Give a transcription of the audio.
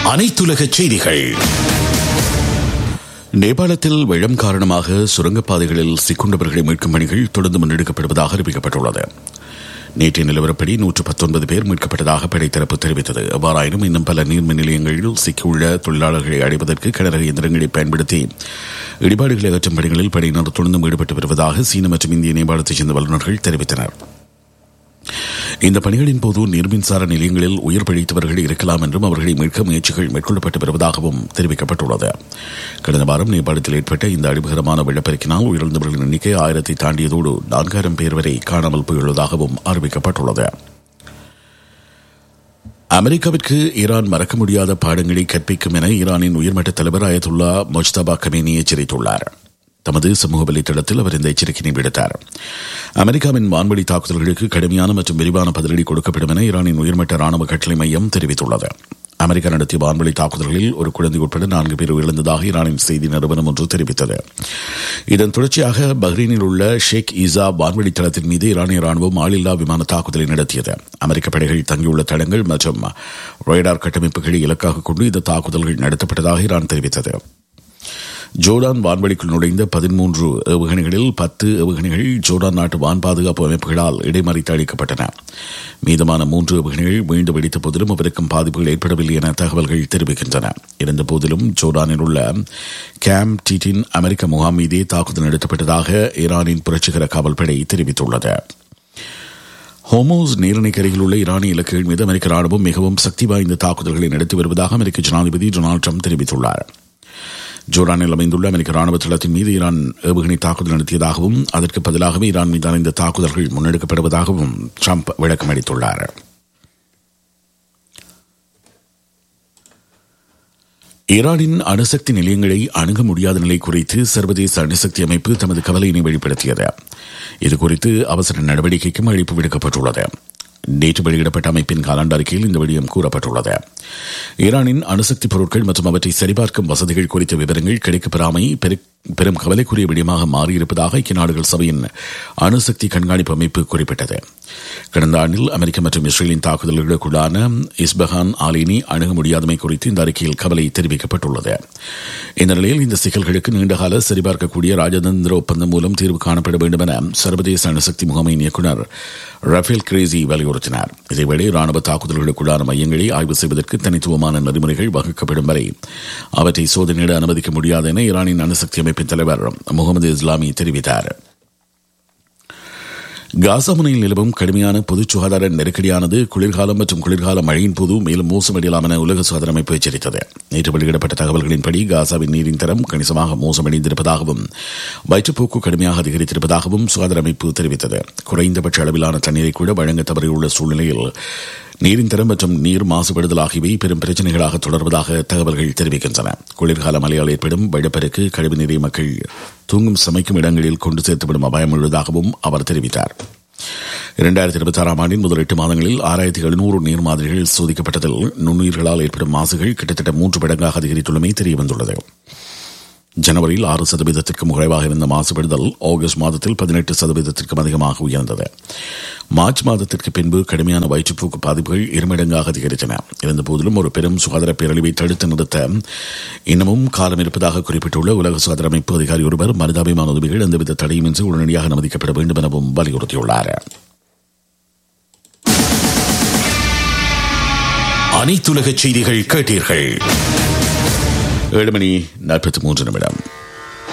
அனைத்துலக செய்திகள் நேபாளத்தில் வெள்ளம் காரணமாக சுரங்கப்பாதைகளில் சிக்குண்டவர்களை மீட்கும் பணிகள் தொடர்ந்து முன்னெடுக்கப்படுவதாக அறிவிக்கப்பட்டுள்ளது நேற்றைய நிலவரப்படி நூற்று பத்தொன்பது பேர் மீட்கப்பட்டதாக படைத்தரப்பு தெரிவித்தது அவ்வாறாயினும் இன்னும் பல நீர்மின் நிலையங்களில் சிக்கியுள்ள தொழிலாளர்களை அடைவதற்கு கடலக இயந்திரங்களை பயன்படுத்தி இடிபாடுகளை அகற்றும் பணிகளில் படையினர் தொடர்ந்து ஈடுபட்டு வருவதாக சீன மற்றும் இந்திய நேபாளத்தைச் சேர்ந்த வல்லுநர்கள் தெரிவித்தனர் இந்த பணிகளின் போது நீர்மின்சார நிலையங்களில் உயிர் பிழைத்தவர்கள் இருக்கலாம் என்றும் அவர்களை மீட்க முயற்சிகள் மேற்கொள்ளப்பட்டு வருவதாகவும் தெரிவிக்கப்பட்டுள்ளது கடந்த வாரம் நேபாளத்தில் ஏற்பட்ட இந்த அழிவுகரமான வெள்ளப்பெருக்கினால் உயிரிழந்தவர்களின் எண்ணிக்கை ஆயிரத்தை தாண்டியதோடு நான்காயிரம் பேர் வரை காணாமல் போயுள்ளதாகவும் அறிவிக்கப்பட்டுள்ளது அமெரிக்காவிற்கு ஈரான் மறக்க முடியாத பாடங்களை கற்பிக்கும் என ஈரானின் உயர்மட்ட தலைவர் அயதுல்லா மொஜ்தபா கமேனி எச்சரித்துள்ளார் தமது சமூக வலைத்தளத்தில் அவர் இந்த எச்சரிக்கையை விடுத்தார் அமெரிக்காவின் வான்வழி தாக்குதல்களுக்கு கடுமையான மற்றும் விரிவான பதிலடி கொடுக்கப்படும் என ஈரானின் உயர்மட்ட ராணுவ கட்டளை மையம் தெரிவித்துள்ளது அமெரிக்கா நடத்திய வான்வழி தாக்குதல்களில் ஒரு குழந்தை உட்பட நான்கு பேர் உயிரிழந்ததாக ஈரானின் செய்தி நிறுவனம் ஒன்று தெரிவித்தது இதன் தொடர்ச்சியாக பஹ்ரைனில் உள்ள ஷேக் ஈசா வான்வழி தளத்தின் மீது ஈரானிய ராணுவம் ஆளில்லா விமான தாக்குதலை நடத்தியது அமெரிக்க படைகள் தங்கியுள்ள தடங்கள் மற்றும் ரேடார் கட்டமைப்புகளை இலக்காக கொண்டு இந்த தாக்குதல்கள் நடத்தப்பட்டதாக ஈரான் தெரிவித்தது ஜோர்டான் வான்வெளிக்குள் நுழைந்த பதிமூன்று ஏவுகணைகளில் பத்து ஏவுகணைகள் ஜோர்டான் நாட்டு வான் பாதுகாப்பு அமைப்புகளால் இடைமறித்து அளிக்கப்பட்டன மீதமான மூன்று ஏவுகணைகள் மீண்டு வெடித்த போதிலும் அவருக்கும் பாதிப்புகள் ஏற்படவில்லை என தகவல்கள் தெரிவிக்கின்றன இருந்த போதிலும் ஜோர்டானில் உள்ள கேம் டீட்டின் அமெரிக்க முகாம் மீதே தாக்குதல் நடத்தப்பட்டதாக ஈரானின் புரட்சிகர காவல்படை தெரிவித்துள்ளது ஹோமோஸ் நீரிணைக்கரையில் உள்ள ஈரானிய இலக்குகள் மீது அமெரிக்க ராணுவம் மிகவும் சக்தி வாய்ந்த தாக்குதல்களை நடத்தி வருவதாக அமெரிக்க ஜனாதிபதி டொனால்டு ட்ரம்ப் தெரிவித்துள்ளார் ஜோர்டானில் அமைந்துள்ள அமெரிக்க ராணுவ தளத்தின் மீது ஈரான் ஏவுகணை தாக்குதல் நடத்தியதாகவும் அதற்கு பதிலாகவே ஈரான் மீதான இந்த தாக்குதல்கள் முன்னெடுக்கப்படுவதாகவும் ட்ரம்ப் விளக்கம் அளித்துள்ளார் ஈரானின் அணுசக்தி நிலையங்களை அணுக முடியாத நிலை குறித்து சர்வதேச அணுசக்தி அமைப்பு தமது கவலையினை வெளிப்படுத்தியது இதுகுறித்து அவசர நடவடிக்கைக்கும் அழைப்பு விடுக்கப்பட்டுள்ளது நேற்று வெளியிடப்பட்ட அமைப்பின் காலாண்டு அறிக்கையில் இந்த விடயம் கூறப்பட்டுள்ளது ஈரானின் அணுசக்தி பொருட்கள் மற்றும் அவற்றை சரிபார்க்கும் வசதிகள் குறித்த விவரங்கள் கிடைக்கப்பெறாமை பெரும் கவலைக்குரிய விடயமாக மாறியிருப்பதாக ஐக்கிய நாடுகள் சபையின் அணுசக்தி கண்காணிப்பு அமைப்பு குறிப்பிட்டது கடந்த ஆண்டில் அமெரிக்கா மற்றும் இஸ்ரேலின் தாக்குதல்களுக்குள்ளான இஸ்பஹான் ஆலினி அணுக முடியாதமை குறித்து இந்த அறிக்கையில் கவலை தெரிவிக்கப்பட்டுள்ளது இந்த நிலையில் இந்த சிக்கல்களுக்கு நீண்டகால சரிபார்க்கக்கூடிய ராஜதந்திர ஒப்பந்தம் மூலம் தீர்வு காணப்பட வேண்டும் என சர்வதேச அணுசக்தி முகமையின் இயக்குநர் ரஃபேல் கிரேசி வலியுறுத்தினார் இதேவேளை ராணுவ தாக்குதல்களுக்குள்ளான மையங்களை ஆய்வு செய்வதற்கு தனித்துவமான நெறிமுறைகள் வகுக்கப்படும் வரை அவற்றை சோதனையிட அனுமதிக்க முடியாது என ஈரானின் அணுசக்தி அமைப்பின் தலைவர் முகமது இஸ்லாமி தெரிவித்தார் காசா முனையில் நிலவும் கடுமையான பொது சுகாதார நெருக்கடியானது குளிர்காலம் மற்றும் குளிர்கால மழையின் போது மேலும் மோசமடையலாம் என உலக சுகாதார அமைப்பு எச்சரித்தது நேற்று வெளியிடப்பட்ட தகவல்களின்படி காசாவின் நீரின் தரம் கணிசமாக மோசமடைந்திருப்பதாகவும் வயிற்றுப்போக்கு கடுமையாக அதிகரித்திருப்பதாகவும் சுகாதார அமைப்பு தெரிவித்தது குறைந்தபட்ச அளவிலான தண்ணீரை கூட வழங்க தவறியுள்ள சூழ்நிலையில் நீரின் தரம் மற்றும் நீர் மாசுபடுதல் ஆகியவை பெரும் பிரச்சனைகளாக தொடர்வதாக தகவல்கள் தெரிவிக்கின்றன குளிர்கால மழையால் ஏற்படும் வெள்ளப்பெருக்கு கழிவு நீரை மக்கள் தூங்கும் சமைக்கும் இடங்களில் கொண்டு சேர்த்துவிடும் அபாயம் உள்ளதாகவும் அவர் தெரிவித்தார் இரண்டாயிரத்தி இருபத்தி ஆறாம் ஆண்டின் முதல் எட்டு மாதங்களில் ஆறாயிரத்தி எழுநூறு நீர் மாதிரிகள் சோதிக்கப்பட்டதில் நுண்ணுயிர்களால் ஏற்படும் மாசுகள் கிட்டத்தட்ட மூன்று மடங்காக அதிகரித்துள்ளமை தெரியவந்துள்ளது ஜனவரியில் ஆறு சதவீதத்திற்கும் குறைவாக இருந்த மாசுபடுதல் ஆகஸ்ட் மாதத்தில் பதினெட்டு சதவீதத்திற்கும் அதிகமாக உயர்ந்தது மார்ச் மாதத்திற்கு பின்பு கடுமையான வயிற்றுப்போக்கு பாதிப்புகள் இருமடங்காக அதிகரித்தன இருந்தபோதிலும் ஒரு பெரும் சுகாதார பேரழிவை தடுத்து நிறுத்த இன்னமும் காலம் இருப்பதாக குறிப்பிட்டுள்ள உலக சுகாதார அமைப்பு அதிகாரி ஒருவர் மனிதாபிமான உதவிகள் எந்தவித தடையுமின்றி உடனடியாக அனுமதிக்கப்பட வேண்டும் எனவும் வலியுறுத்தியுள்ளார் அனைத்துலக செய்திகள் கேட்டீர்கள் ஏழு மணி நாற்பத்தி மூன்று நிமிடம்